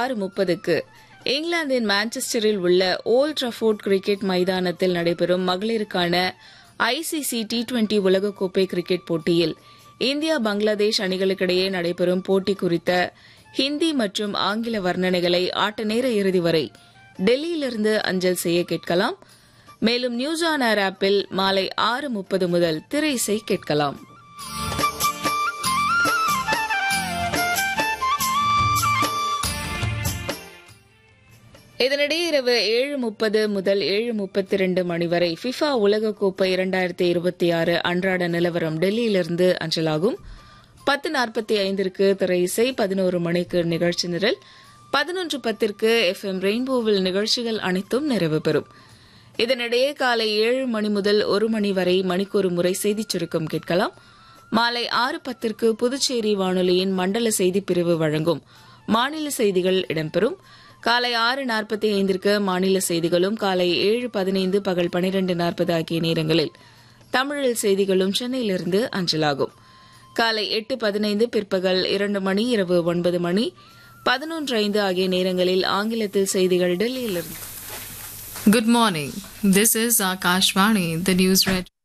ஆறு முப்பதுக்கு இங்கிலாந்தின் மான்செஸ்டரில் உள்ள ஓல்ட் ட்ரஃபோர்ட் கிரிக்கெட் மைதானத்தில் நடைபெறும் மகளிருக்கான ஐசிசி டி டுவெண்டி உலகக்கோப்பை கிரிக்கெட் போட்டியில் இந்தியா பங்களாதேஷ் அணிகளுக்கிடையே நடைபெறும் போட்டி குறித்த ஹிந்தி மற்றும் ஆங்கில வர்ணனைகளை ஆட்ட நேர இறுதி வரை டெல்லியிலிருந்து அஞ்சல் செய்ய கேட்கலாம் மேலும் நியூஸ் ஆன் ஏர் ஆப்பில் மாலை ஆறு முப்பது முதல் திரை இசை கேட்கலாம் இதனிடையே இரவு ஏழு முப்பது முதல் ஏழு முப்பத்தி ரெண்டு மணி வரை ஃபிஃபா உலகக்கோப்பை இரண்டாயிரத்தி இருபத்தி ஆறு அன்றாட நிலவரம் டெல்லியிலிருந்து அஞ்சலாகும் பத்து நாற்பத்தி ஐந்திற்கு திரை இசை பதினோரு மணிக்கு நிகழ்ச்சி நிரல் பதினொன்று பத்திற்கு எஃப் எம் ரெயின்போவில் நிகழ்ச்சிகள் அனைத்தும் நிறைவு பெறும் இதனிடையே காலை ஏழு மணி முதல் ஒரு மணி வரை மணிக்கொரு முறை செய்திச் சுருக்கம் கேட்கலாம் மாலை ஆறு பத்திற்கு புதுச்சேரி வானொலியின் மண்டல செய்திப் பிரிவு வழங்கும் மாநில செய்திகள் இடம்பெறும் காலை ஆறு நாற்பத்தி ஐந்திற்கு மாநில செய்திகளும் காலை ஏழு பதினைந்து பகல் பனிரெண்டு நாற்பது ஆகிய நேரங்களில் தமிழில் செய்திகளும் சென்னையிலிருந்து அஞ்சலாகும் காலை எட்டு பதினைந்து பிற்பகல் இரண்டு மணி இரவு ஒன்பது மணி பதினொன்று ஐந்து ஆகிய நேரங்களில் ஆங்கிலத்தில் செய்திகள் டெல்லியிலிருந்து Good morning. This is Akashvani, the news read.